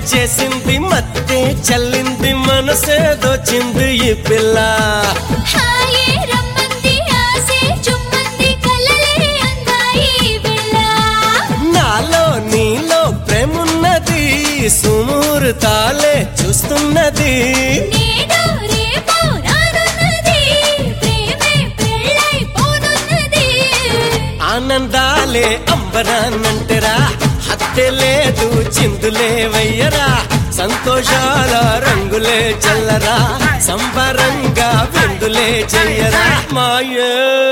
చేసింది మత్తే చల్లింది మనసే దోచింది ఈ పిల్ల హాయే రమ్మంది ఆసే చుమ్మంది కలలే అందాయి వెళ్ళ నాలో నీలో ప్రేమున్నది సుమూర్తాలే చూస్తున్నది నేడు రేపు రానున్నది ప్రేమే పెళ్ళైపోనున్నది ఆనందాలే అంబరానంటరా హత్య లేదు చిందులే వయ్యరా సంతోషాల రంగులే చల్లరా సంబరంగా విందులే చెయ్యరా మాయే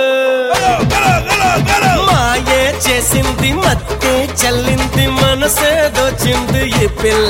మాయే చేసింది మత్తే చల్లింది మనసే దోచింది ఈ పిల్ల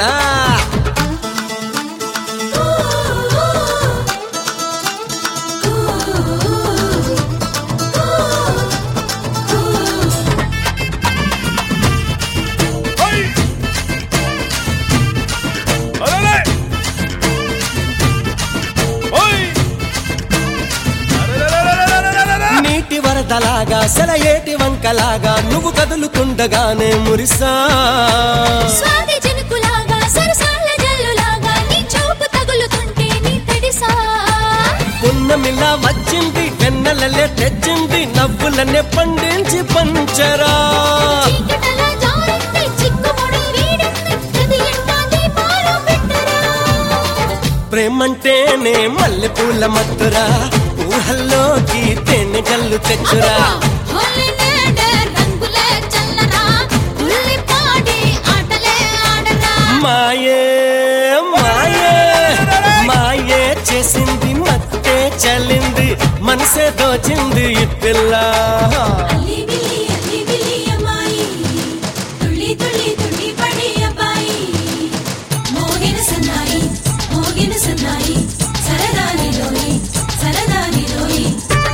నీటి వరదలాగా సెలయేటి వంకలాగా నువ్వు కదులుతుండగానే మురిసా స్వాతి జనుకులాగా సరసాల జల్లులాగా నీ చూపు తగులుతుంటే నీ తడిసా పున్నమిలా వచ్చింది వెన్నెలలే తెచ్చింది నవ్వులనే పండించి పంచరా చీకటలా జారింది చిక్కుముడి వీడింది ప్రతి ఎండా దీపాలు పెట్టరా ప్రేమంటేనే మల్లెపూల మత్తురా ఊహల్లోకి తేనె గల్లు తెచ్చురా హోలీ నేడే రంగులే చల్లరా ఉల్లి పాడి ఆటలే ఆడరా మాయే మాయే మాయే చేసింది మత్తే చల్లింది మనసే దోచింది ఈ పిల్ల అల్లి బిల్లి అల్లి బిల్లి అమ్మాయి తుళ్ళి తుళ్ళి తుళ్ళి పడి అబ్బాయి మోగిన సన్నాయి మోగిన సన్నాయి సరదానిలోని సరదానిలోని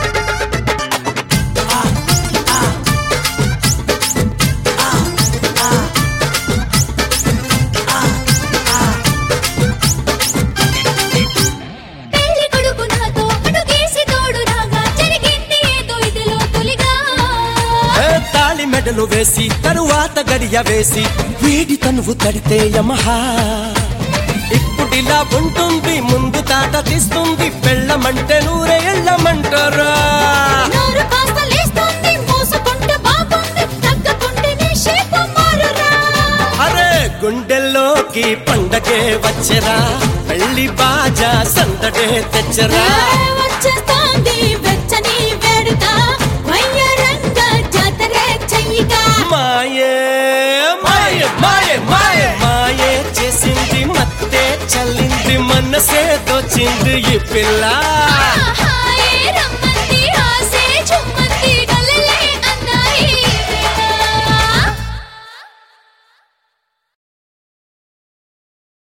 పెళ్లి కొడుకు నాతో అడుగేసి తోడు రాగా జరిగింది ఏదో ఇదిలో తొలిగా ఏ తాళి మెడలు వేసి తరువాత గడియ వేసి వీడి తనువు తడితే యమహా ఇప్పుడిలా ఉంటుంది ముందు తాట తీస్తుంది పెళ్ళమంటే నూరే ఎళ్ళమంటారా నోరు కాస్త లేస్తుంది మోసుకుంటే బాగుంది తగ్గకుంటే నీ షేపు మారురా అరే గుండెల్లోకి పండగే వచ్చరా పెళ్లి బాజా సందడే తెచ్చరా ఏ వచ్చేస్తోంది వెచ్చని వేడుక వయ్యరంగ జాతరే చెయ్యిగా మాయే మాయే మాయే మాయే మాయే చేసింది మత్తే చల్లింది మనసే దోచింది ఈ పిల్ల